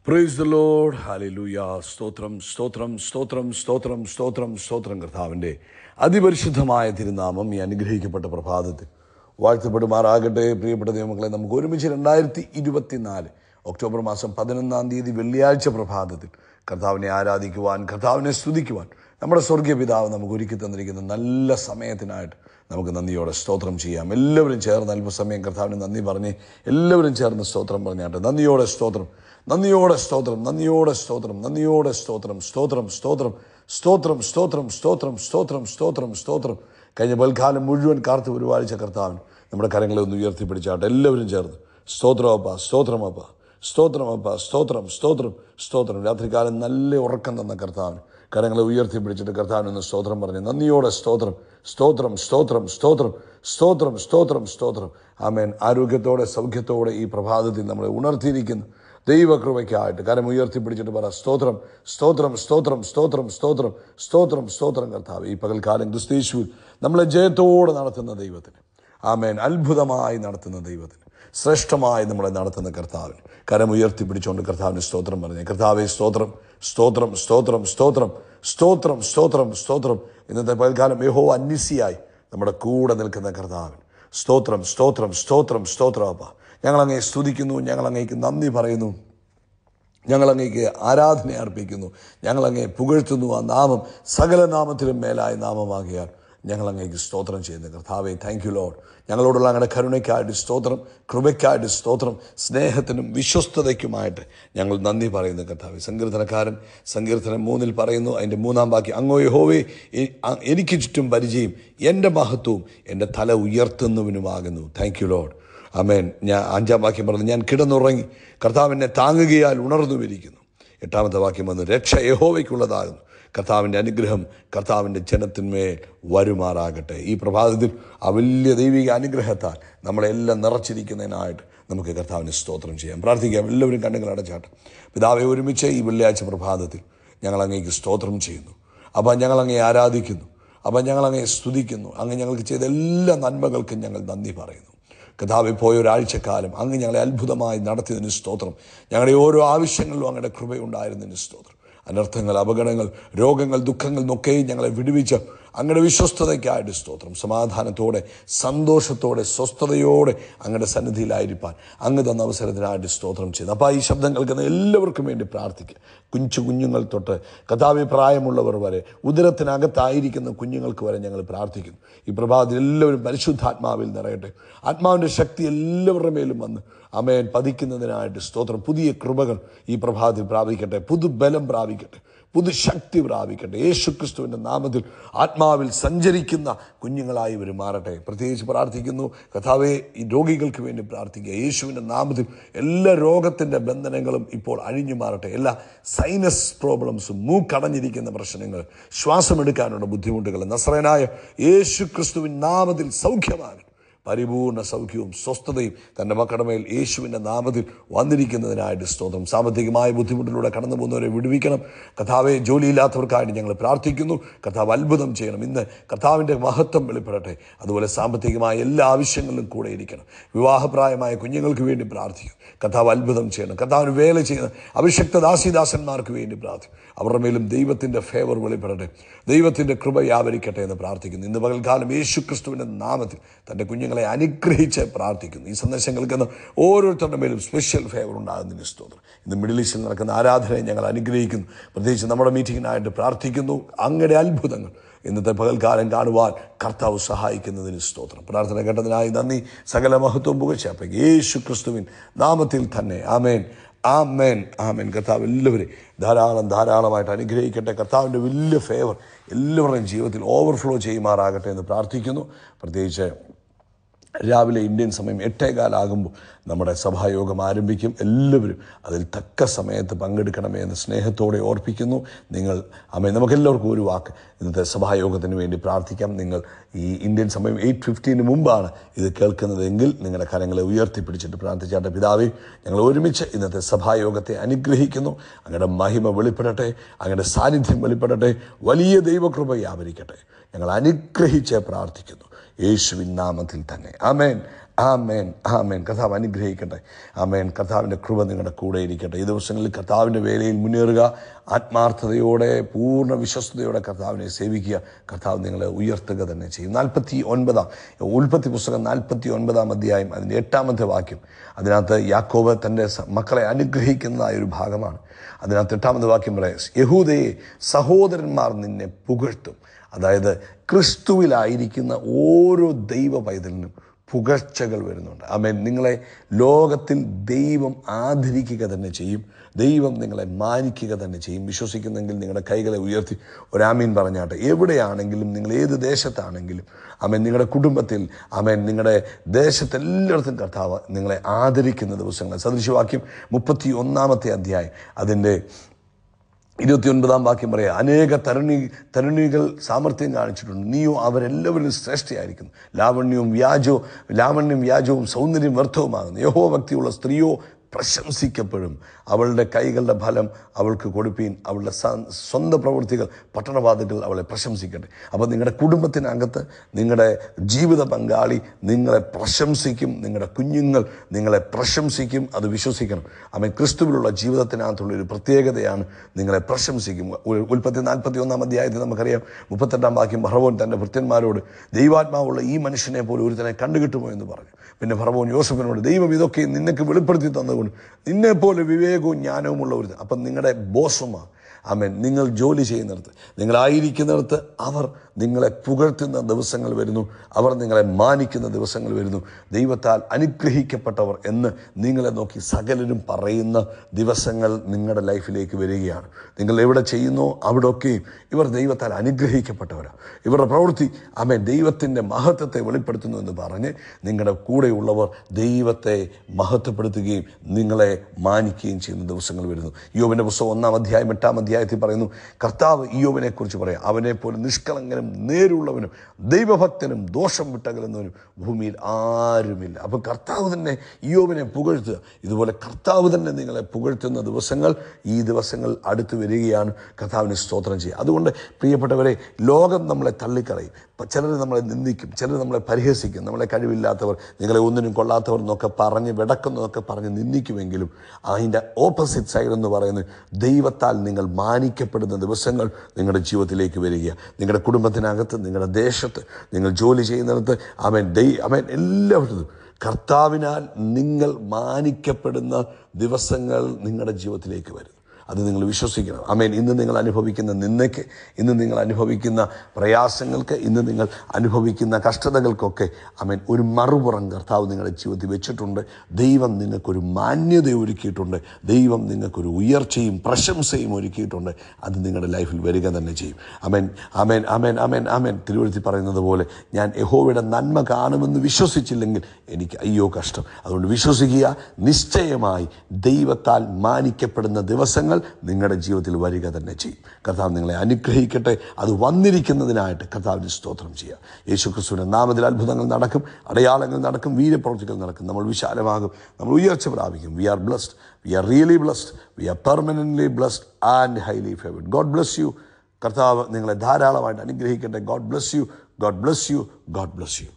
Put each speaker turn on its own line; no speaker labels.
praise the load ഹാലൂയ സ്തോത്രം സ്തോത്രം സ്തോത്രം സ്തോത്രം സ്തോത്രം സ്തോത്രം കർത്താവിൻ്റെ അതിപരിശുദ്ധമായ തിരുനാമം ഈ അനുഗ്രഹിക്കപ്പെട്ട പ്രഭാതത്തിൽ വാഴ്ത്തപ്പെടുമാറാകട്ടെ പ്രിയപ്പെട്ട ദൈവമക്കളെ നമുക്ക് ഒരുമിച്ച് രണ്ടായിരത്തി ഇരുപത്തിനാല് ഒക്ടോബർ മാസം പതിനൊന്നാം തീയതി വെള്ളിയാഴ്ച പ്രഭാതത്തിൽ കർത്താവിനെ ആരാധിക്കുവാൻ കർത്താവിനെ സ്തുതിക്കുവാൻ നമ്മുടെ സ്വർഗീയ പിതാവ് നമുക്ക് ഒരുക്കി തന്നിരിക്കുന്ന നല്ല സമയത്തിനായിട്ട് നമുക്ക് നന്ദിയോടെ സ്തോത്രം ചെയ്യാം എല്ലാവരും ചേർന്ന് അല്പസമയം കർത്താവിന് നന്ദി പറഞ്ഞ് എല്ലാവരും ചേർന്ന് സ്തോത്രം പറഞ്ഞാട്ടെ നന്ദിയോടെ സ്തോത്രം നന്ദിയോടെ സ്തോത്രം നന്ദിയോടെ സ്തോത്രം നന്ദിയോടെ സ്തോത്രം സ്തോത്രം സ്തോത്രം സ്തോത്രം സ്തോത്രം സ്തോത്രം സ്തോത്രം സ്തോത്രം സ്തോത്രം കഴിഞ്ഞ പൽക്കാലം മുഴുവൻ കാർത്ത് പരിപാലിച്ച കർത്താവിന് നമ്മുടെ കരങ്ങളെ ഒന്ന് ഉയർത്തിപ്പിടിച്ചാട്ടെ എല്ലാവരും ചേർന്ന് സ്തോത്രമപ്പ സ്തോത്രമപ്പ സ്തോത്രമപ്പ സ്തോത്രം സ്തോത്രം സ്തോത്രം രാത്രികാലം നല്ല ഉറക്കം തന്ന കർത്താവിന് കരങ്ങളെ ഉയർത്തിപ്പിടിച്ചിട്ട് കർത്താവിനൊന്ന് സ്തോത്രം പറഞ്ഞു നന്ദിയോടെ സ്തോത്രം സ്തോത്രം സ്തോത്രം സ്തോത്രം സ്തോത്രം സ്തോത്രം സ്തോത്രം ആമേൻ ആരോഗ്യത്തോടെ സൗഖ്യത്തോടെ ഈ പ്രഭാതത്തിൽ നമ്മളെ ഉണർത്തിയിരിക്കുന്നു ദൈവകൃപയ്ക്കായിട്ട് കരം ഉയർത്തിപ്പിടിച്ചിട്ട് പറ സ്തോത്രം സ്തോത്രം സ്തോത്രം സ്തോത്രം സ്തോത്രം സ്തോത്രം സ്തോത്രം കർത്താവ് ഈ പകൽക്കാലം ക്രിസ്തീശുവിൽ നമ്മളെ ജയത്തോടെ നടത്തുന്ന ദൈവത്തിന് ആമേൻ അത്ഭുതമായി നടത്തുന്ന ദൈവത്തിന് ശ്രേഷ്ഠമായി നമ്മളെ നടത്തുന്ന കർത്താവിന് കരം ഉയർത്തിപ്പിടിച്ചുകൊണ്ട് കർത്താവിന് സ്തോത്രം പറഞ്ഞു കർത്താവെ സ്തോത്രം സ്തോത്രം സ്തോത്രം സ്തോത്രം സ്തോത്രം സ്തോത്രം സ്തോത്രം ഇന്നത്തെ പകൽക്കാലം യഹോ അന്യസിയായി നമ്മുടെ കൂടെ നിൽക്കുന്ന കർത്താവിന് സ്തോത്രം സ്തോത്രം സ്തോത്രം സ്തോത്രം അപ്പ ഞങ്ങൾ അങ്ങേ സ്തുതിക്കുന്നു ഞങ്ങൾ അങ്ങേക്ക് നന്ദി പറയുന്നു ഞങ്ങൾ അങ്ങേക്ക് ആരാധന അർപ്പിക്കുന്നു ഞങ്ങൾ അങ്ങേ പുകഴ്ത്തുന്നു ആ നാമം സകല നാമത്തിലും മേലായ നാമമാകിയാൽ ഞങ്ങൾ അങ്ങേക്ക് സ്തോത്രം ചെയ്യുന്നു കർത്താവെ താങ്ക് യു ലോഡ് ഞങ്ങളോടുള്ള അങ്ങയുടെ കരുണയ്ക്കായിട്ട് സ്തോത്രം കൃപയ്ക്കായിട്ട് സ്തോത്രം സ്നേഹത്തിനും വിശ്വസ്തതയ്ക്കുമായിട്ട് ഞങ്ങൾ നന്ദി പറയുന്നു കർത്താവെ സങ്കീർത്തനക്കാരൻ സങ്കീർത്തനം മൂന്നിൽ പറയുന്നു അതിൻ്റെ മൂന്നാം ബാക്കി അങ്ങോ യഹോവേ എ- അ- എനിക്ക് ചുറ്റും പരിചയം എൻ്റെ മഹത്വവും എൻ്റെ തല ഉയർത്തുന്നവനുമാകുന്നു താങ്ക് യു ലോഡ് അമേൻ ഞാൻ അഞ്ചാം വാക്യം പറഞ്ഞു ഞാൻ കിടന്നുറങ്ങി കർത്താവിനെ താങ്ങുകയാൽ ഉണർന്നുമിരിക്കുന്നു എട്ടാമത്തെ വാക്യം വന്നു രക്ഷ യഹോവയ്ക്കുള്ളതാകുന്നു കർത്താവിൻ്റെ അനുഗ്രഹം കർത്താവിൻ്റെ ജനത്തിന്മേൽ വരുമാറാകട്ടെ ഈ പ്രഭാതത്തിൽ ആ വലിയ ദൈവിക അനുഗ്രഹത്താൽ നമ്മളെല്ലാം നിറച്ചിരിക്കുന്നതിനായിട്ട് നമുക്ക് കർത്താവിന് സ്തോത്രം ചെയ്യാം പ്രാർത്ഥിക്കാം എല്ലാവരും കണ്ണുകൾ അടച്ചാട്ടെ പിതാവെ ഒരുമിച്ച് ഈ വെള്ളിയാഴ്ച പ്രഭാതത്തിൽ ഞങ്ങൾ അങ്ങേക്ക് സ്തോത്രം ചെയ്യുന്നു അപ്പം ഞങ്ങൾ അങ്ങേ ആരാധിക്കുന്നു അപ്പം ഞങ്ങൾ അങ്ങേ സ്തുതിക്കുന്നു അങ്ങ് ഞങ്ങൾക്ക് ചെയ്ത എല്ലാ നന്മകൾക്കും ഞങ്ങൾ നന്ദി പറയുന്നു കഥാവിൽ പോയ ഒരാഴ്ചക്കാലം അങ്ങ് ഞങ്ങളെ അത്ഭുതമായി നടത്തിയതിന് സ്തോത്രം ഞങ്ങളുടെ ഓരോ ആവശ്യങ്ങളിലും അങ്ങയുടെ കൃപയുണ്ടായിരുന്നതിന് സ്തോത്രം അനർത്ഥങ്ങൾ അപകടങ്ങൾ രോഗങ്ങൾ ദുഃഖങ്ങൾ നിന്നൊക്കെയും ഞങ്ങളെ വിടുവിച്ച് അങ്ങയുടെ വിശ്വസ്തതയ്ക്കായിട്ട് സ്തോത്രം സമാധാനത്തോടെ സന്തോഷത്തോടെ സ്വസ്ഥതയോടെ അങ്ങയുടെ സന്നിധിയിലായിരിക്കാൻ അങ്ങ് തന്ന അവസരത്തിനായിട്ട് സ്തോത്രം ചെയ്തു അപ്പോൾ ഈ ശബ്ദം കേൾക്കുന്ന എല്ലാവർക്കും വേണ്ടി പ്രാർത്ഥിക്കുക കുഞ്ചു കുഞ്ഞുങ്ങൾ തൊട്ട് കഥാവി പ്രായമുള്ളവർ വരെ ഉദരത്തിനകത്തായിരിക്കുന്ന കുഞ്ഞുങ്ങൾക്ക് വരെ ഞങ്ങൾ പ്രാർത്ഥിക്കുന്നു ഈ പ്രഭാതത്തിൽ എല്ലാവരും പരിശുദ്ധാത്മാവിൽ നിറയട്ടെ ആത്മാവിൻ്റെ ശക്തി എല്ലാവരുടെ മേലും വന്ന് അമേൻ പതിക്കുന്നതിനായിട്ട് സ്തോത്രം പുതിയ കൃപകൾ ഈ പ്രഭാതത്തിൽ പ്രാപിക്കട്ടെ പുതുബലം പ്രാപിക്കട്ടെ പുതുശക്തി പ്രാപിക്കട്ടെ യേശു ക്രിസ്തുവിൻ്റെ നാമത്തിൽ ആത്മാവിൽ സഞ്ചരിക്കുന്ന കുഞ്ഞുങ്ങളായി ഇവർ മാറട്ടെ പ്രത്യേകിച്ച് പ്രാർത്ഥിക്കുന്നു കഥാവെ ഈ രോഗികൾക്ക് വേണ്ടി പ്രാർത്ഥിക്കുക യേശുവിൻ്റെ നാമത്തിൽ എല്ലാ രോഗത്തിൻ്റെ ബന്ധനങ്ങളും ഇപ്പോൾ അഴിഞ്ഞു മാറട്ടെ എല്ലാ സൈനസ് പ്രോബ്ലംസും മൂക്കടഞ്ഞിരിക്കുന്ന പ്രശ്നങ്ങൾ ശ്വാസമെടുക്കാനുള്ള ബുദ്ധിമുട്ടുകൾ നസ്രനായ യേശു ക്രിസ്തുവിൻ നാമത്തിൽ സൗഖ്യമാകട്ടെ പരിപൂർണ സൗഖ്യവും സ്വസ്ഥതയും തൻ്റെ മക്കളുടെ മേൽ യേശുവിൻ്റെ നാമത്തിൽ വന്നിരിക്കുന്നതിനായിട്ട് സ്തോത്രം സാമ്പത്തികമായ ബുദ്ധിമുട്ടിലൂടെ കടന്നു പോകുന്നവരെ വിടുവിക്കണം കഥാവെ ജോലിയില്ലാത്തവർക്കായിട്ട് ഞങ്ങൾ പ്രാർത്ഥിക്കുന്നു കർത്താവ് അത്ഭുതം ചെയ്യണം ഇന്ന് കർത്താവിൻ്റെ മഹത്വം വെളിപ്പെടട്ടെ അതുപോലെ സാമ്പത്തികമായ എല്ലാ ആവശ്യങ്ങളിലും കൂടെ ഇരിക്കണം വിവാഹപ്രായമായ കുഞ്ഞുങ്ങൾക്ക് വേണ്ടി പ്രാർത്ഥിക്കും കർത്താവ് അത്ഭുതം ചെയ്യണം കർത്താവിന് വേല ചെയ്യുന്ന അഭിഷക്ത ദാസിദാസന്മാർക്ക് വേണ്ടി പ്രാർത്ഥിക്കും അവരുടെ മേലും ദൈവത്തിൻ്റെ ഫേവർ വെളിപ്പെടട്ടെ ദൈവത്തിൻ്റെ കൃപ വ്യാപരിക്കട്ടെ എന്ന് പ്രാർത്ഥിക്കുന്നു ഇന്ന് പകൽക്കാലം യേശു ക്രിസ്തുവിൻ്റെ നാമത്തിൽ തൻ്റെ കുഞ്ഞുങ്ങളെ അനുഗ്രഹിച്ച് പ്രാർത്ഥിക്കുന്നു ഈ സന്ദേശം കേൾക്കുന്ന ഓരോരുത്തരുടെ മേലും സ്പെഷ്യൽ ഫേവർ ഉണ്ടാകുന്നതിന് സ്തോത്രം ഇന്ന് മിഡിൽ ഈസ്റ്റിൽ നടക്കുന്ന ആരാധനയെ ഞങ്ങൾ അനുഗ്രഹിക്കുന്നു പ്രത്യേകിച്ച് നമ്മുടെ മീറ്റിങ്ങിനായിട്ട് പ്രാർത്ഥിക്കുന്നു അങ്ങയുടെ അത്ഭുതങ്ങൾ ഇന്നത്തെ പകൽക്കാലം കാണുവാൻ കർത്താവ് സഹായിക്കുന്നതിന് സ്തോത്രം പ്രാർത്ഥന കേട്ടതിനായി നന്ദി സകല മഹത്വം പുകച്ചപ്പം യേശു ക്രിസ്തുവിൻ നാമത്തിൽ തന്നെ ആമേൻ ആമേൻ ആമേൻ കർത്താവ് എല്ലാവരെയും ധാരാളം ധാരാളമായിട്ട് അനുഗ്രഹിക്കട്ടെ കർത്താവിൻ്റെ വലിയ ഫേവർ എല്ലാവരുടെയും ജീവിതത്തിൽ ഓവർഫ്ലോ ചെയ്യുമാറാകട്ടെ എന്ന് പ്രാർത്ഥിക്കുന്നു പ്രത്യേകിച്ച് രാവിലെ ഇന്ത്യൻ സമയം എട്ടേകാലാകുമ്പോൾ നമ്മുടെ സഭായോഗം ആരംഭിക്കും എല്ലാവരും അതിൽ തക്ക സമയത്ത് പങ്കെടുക്കണമേ എന്ന് സ്നേഹത്തോടെ ഓർപ്പിക്കുന്നു നിങ്ങൾ അമ്മേ നമുക്കെല്ലാവർക്കും ഒരു വാക്ക് ഇന്നത്തെ സഭായോഗത്തിന് വേണ്ടി പ്രാർത്ഥിക്കാം നിങ്ങൾ ഈ ഇന്ത്യൻ സമയം എയ്റ്റ് ഫിഫ്റ്റീന് മുമ്പാണ് ഇത് കേൾക്കുന്നതെങ്കിൽ നിങ്ങളുടെ കരങ്ങളെ ഉയർത്തിപ്പിടിച്ചിട്ട് പ്രാർത്ഥിച്ചാട്ടെ പിതാവേ ഞങ്ങൾ ഒരുമിച്ച് ഇന്നത്തെ സഭായോഗത്തെ അനുഗ്രഹിക്കുന്നു അങ്ങയുടെ മഹിമ വെളിപ്പെടട്ടെ അങ്ങയുടെ സാന്നിധ്യം വെളിപ്പെടട്ടെ വലിയ ദൈവകൃപ വ്യാപരിക്കട്ടെ ഞങ്ങൾ അനുഗ്രഹിച്ച് പ്രാർത്ഥിക്കുന്നു യേശുവിൻ നാമത്തിൽ തന്നെ ആമേൻ ആമേൻ ആമേൻ കർത്താവ് അനുഗ്രഹിക്കട്ടെ ആമേൻ കർത്താവിൻ്റെ കൃപ നിങ്ങളുടെ കൂടെ ഇരിക്കട്ടെ ഈ ദിവസങ്ങളിൽ കർത്താവിൻ്റെ വേലയിൽ മുന്നേറുക ആത്മാർത്ഥതയോടെ പൂർണ്ണ വിശ്വസ്തയോടെ കർത്താവിനെ സേവിക്കുക കർത്താവ് നിങ്ങളെ ഉയർത്തുക തന്നെ ചെയ്യും നാൽപ്പത്തി ഒൻപതാം ഉൽപ്പത്തി പുസ്തകം നാൽപ്പത്തി ഒൻപതാം അധ്യായം അതിൻ്റെ എട്ടാമത്തെ വാക്യം അതിനകത്ത് യാക്കോബ് തൻ്റെ സ- മക്കളെ അനുഗ്രഹിക്കുന്നതായ ഒരു ഭാഗമാണ് അതിനകത്ത് എട്ടാമത്തെ വാക്യം പറയാം യഹൂദയെ സഹോദരന്മാർ നിന്നെ പുകഴ്ത്തും അതായത് ക്രിസ്തുവിലായിരിക്കുന്ന ഓരോ ദൈവ പൈതലിനും പുകഴ്ചകൾ വരുന്നുണ്ട് ആമേൻ നിങ്ങളെ ലോകത്തിൽ ദൈവം ആദരിക്കുക തന്നെ ചെയ്യും ദൈവം നിങ്ങളെ മാനിക്കുക തന്നെ ചെയ്യും വിശ്വസിക്കുന്നെങ്കിൽ നിങ്ങളുടെ കൈകളെ ഉയർത്തി ഒരാമീൻ പറഞ്ഞാട്ടെ എവിടെയാണെങ്കിലും നിങ്ങൾ ഏത് ദേശത്താണെങ്കിലും ആമേൻ നിങ്ങളുടെ കുടുംബത്തിൽ ആമേൻ നിങ്ങളുടെ ദേശത്തെല്ലായിടത്തും കർത്താവ് നിങ്ങളെ ആദരിക്കുന്ന ദിവസങ്ങൾ സദൃശവാക്യം മുപ്പത്തി ഒന്നാമത്തെ അധ്യായം അതിൻ്റെ ഇരുപത്തിയൊൻപതാം വാക്യം പറയാം അനേക തരുണി തരുണികൾ സാമർഥ്യം കാണിച്ചിട്ടുണ്ട് നീയോ അവരെല്ലാവരും ശ്രേഷ്ഠയായിരിക്കുന്നു ലാവണ്യവും വ്യാജവും ലാവണ്യം വ്യാജവും സൗന്ദര്യം വ്യർത്ഥവുമാകുന്നു യഹോ ഭക്തിയുള്ള സ്ത്രീയോ പ്രശംസിക്കപ്പെടും അവളുടെ കൈകളുടെ ഫലം അവൾക്ക് കൊടുപ്പീൻ അവളുടെ സ- സ്വന്തം പ്രവൃത്തികൾ പട്ടണവാദികൾ അവളെ പ്രശംസിക്കട്ടെ അപ്പോൾ നിങ്ങളുടെ കുടുംബത്തിനകത്ത് നിങ്ങളുടെ ജീവിത പങ്കാളി നിങ്ങളെ പ്രശംസിക്കും നിങ്ങളുടെ കുഞ്ഞുങ്ങൾ നിങ്ങളെ പ്രശംസിക്കും അത് വിശ്വസിക്കണം അവൻ ക്രിസ്തുവിലുള്ള ജീവിതത്തിനകത്തുള്ള ഒരു പ്രത്യേകതയാണ് നിങ്ങളെ പ്രശംസിക്കും ഉൽ- ഉൽപ്പത്തി നാൽപ്പത്തി ഒന്നാം അധ്യായത്തിൽ നമുക്കറിയാം മുപ്പത്തെട്ടാം വാക്യം ഭർവോൻ തൻ്റെ ഭൃത്യന്മാരോട് ദൈവാത്മാവുള്ള ഈ മനുഷ്യനെ പോലെ ഒരുത്തനെ കണ്ടുകിട്ടുമോ എന്ന് പറഞ്ഞു പിന്നെ ഭർവോൻ യോസഫിനോട് ദൈവം ഇതൊക്കെ നിനക്ക് വെളിപ്പെടുത്തി തന്നുകൊണ്ട് നിന്നെ പോലെ വിവേകവും ജ്ഞാനവും ഉള്ള ഒരു അപ്പം നിങ്ങളുടെ ബോസുമാർ ആമേൻ നിങ്ങൾ ജോലി ചെയ്യുന്നിടത്ത് നിങ്ങളായിരിക്കുന്നിടത്ത് അവർ നിങ്ങളെ പുകഴ്ത്തുന്ന ദിവസങ്ങൾ വരുന്നു അവർ നിങ്ങളെ മാനിക്കുന്ന ദിവസങ്ങൾ വരുന്നു ദൈവത്താൽ അനുഗ്രഹിക്കപ്പെട്ടവർ എന്ന് നിങ്ങളെ നോക്കി സകലരും പറയുന്ന ദിവസങ്ങൾ നിങ്ങളുടെ ലൈഫിലേക്ക് വരികയാണ് നിങ്ങൾ എവിടെ ചെയ്യുന്നോ അവിടെയൊക്കെയും ഇവർ ദൈവത്താൽ അനുഗ്രഹിക്കപ്പെട്ടവരാണ് ഇവരുടെ പ്രവൃത്തി ആമേൻ ദൈവത്തിൻ്റെ മഹത്വത്തെ വെളിപ്പെടുത്തുന്നു എന്ന് പറഞ്ഞ് നിങ്ങളുടെ കൂടെയുള്ളവർ ദൈവത്തെ മഹത്വപ്പെടുത്തുകയും നിങ്ങളെ മാനിക്കുകയും ചെയ്യുന്ന ദിവസങ്ങൾ വരുന്നു യോബിൻ്റെ പുസ്തകം ഒന്നാം അധ്യായം എട്ടാം അധ്യായത്തിൽ പറയുന്നു കർത്താവ് ഇയോബിനെ കുറിച്ച് പറയാം അവനെ പോലെ നിഷ്കളങ്കനും നേരുള്ളവനും ദൈവഭക്തനും ദോഷം വിട്ടകലുന്നവനും ഭൂമിയിൽ ആരുമില്ല അപ്പോൾ കർത്താവ് തന്നെ ഇയോബിനെ പുകഴ്ത്തുക ഇതുപോലെ കർത്താവ് തന്നെ നിങ്ങളെ പുകഴ്ത്തുന്ന ദിവസങ്ങൾ ഈ ദിവസങ്ങൾ അടുത്ത് വരികയാണ് കർത്താവിന് സ്തോത്രം ചെയ്യുക അതുകൊണ്ട് പ്രിയപ്പെട്ടവരെ ലോകം നമ്മളെ തള്ളിക്കളയും ചിലർ നമ്മളെ നിന്ദിക്കും ചിലർ നമ്മളെ പരിഹസിക്കും നമ്മളെ കഴിവില്ലാത്തവർ നിങ്ങളെ ഒന്നിനും കൊള്ളാത്തവർ എന്നൊക്കെ പറഞ്ഞ് വിടക്കുന്നതൊക്കെ പറഞ്ഞ് നിന്ദിക്കുമെങ്കിലും അതിൻ്റെ ഓപ്പോസിറ്റ് സൈഡ് എന്ന് പറയുന്നത് ദൈവത്താൽ നിങ്ങൾ മാനിക്കപ്പെടുന്ന ദിവസങ്ങൾ നിങ്ങളുടെ ജീവിതത്തിലേക്ക് വരിക നിങ്ങളുടെ കുടുംബത്തിനകത്ത് നിങ്ങളുടെ ദേശത്ത് നിങ്ങൾ ജോലി ചെയ്യുന്നിടത്ത് അവൻ ദൈ അവൻ എല്ലായിടത്തും കർത്താവിനാൽ നിങ്ങൾ മാനിക്കപ്പെടുന്ന ദിവസങ്ങൾ നിങ്ങളുടെ ജീവിതത്തിലേക്ക് വരും അത് നിങ്ങൾ വിശ്വസിക്കണം അമേൻ ഇന്ന് നിങ്ങൾ അനുഭവിക്കുന്ന നിന്നയ്ക്ക് ഇന്ന് നിങ്ങൾ അനുഭവിക്കുന്ന പ്രയാസങ്ങൾക്ക് ഇന്ന് നിങ്ങൾ അനുഭവിക്കുന്ന കഷ്ടതകൾക്കൊക്കെ അമേൻ ഒരു മറുപുറം കർത്താവ് നിങ്ങളുടെ ജീവിതത്തിൽ വെച്ചിട്ടുണ്ട് ദൈവം നിങ്ങൾക്കൊരു മാന്യത ഒരുക്കിയിട്ടുണ്ട് ദൈവം നിങ്ങൾക്കൊരു ഉയർച്ചയും പ്രശംസയും ഒരുക്കിയിട്ടുണ്ട് അത് നിങ്ങളുടെ ലൈഫിൽ വരിക തന്നെ ചെയ്യും അമേൻ അമേൻ അമേൻ അമേൻ അമേൻ തിരുവഴുത്തി പറയുന്നത് പോലെ ഞാൻ യഹോവയുടെ നന്മ കാണുമെന്ന് വിശ്വസിച്ചില്ലെങ്കിൽ എനിക്ക് അയ്യോ കഷ്ടം അതുകൊണ്ട് വിശ്വസിക്കുക നിശ്ചയമായി ദൈവത്താൽ മാനിക്കപ്പെടുന്ന ദിവസങ്ങൾ നിങ്ങളുടെ ജീവിതത്തിൽ വരിക തന്നെ ചെയ്യും കർത്താവ് നിങ്ങളെ അനുഗ്രഹിക്കട്ടെ അത് വന്നിരിക്കുന്നതിനായിട്ട് കർത്താവിന് സ്തോത്രം ചെയ്യുക യേശു ക്രിസ്തുവിൻ്റെ നാമത്തിൽ അത്ഭുതങ്ങൾ നടക്കും അടയാളങ്ങൾ നടക്കും വീരപ്രവൃത്തികൾ നടക്കും നമ്മൾ വിശാലമാകും നമ്മൾ ഉയർച്ച പ്രാപിക്കും we are blessed we are really blessed we are permanently blessed and highly favoured God bless you കർത്താവ് നിങ്ങളെ ധാരാളമായിട്ട് അനുഗ്രഹിക്കട്ടെ God bless you God bless you God bless U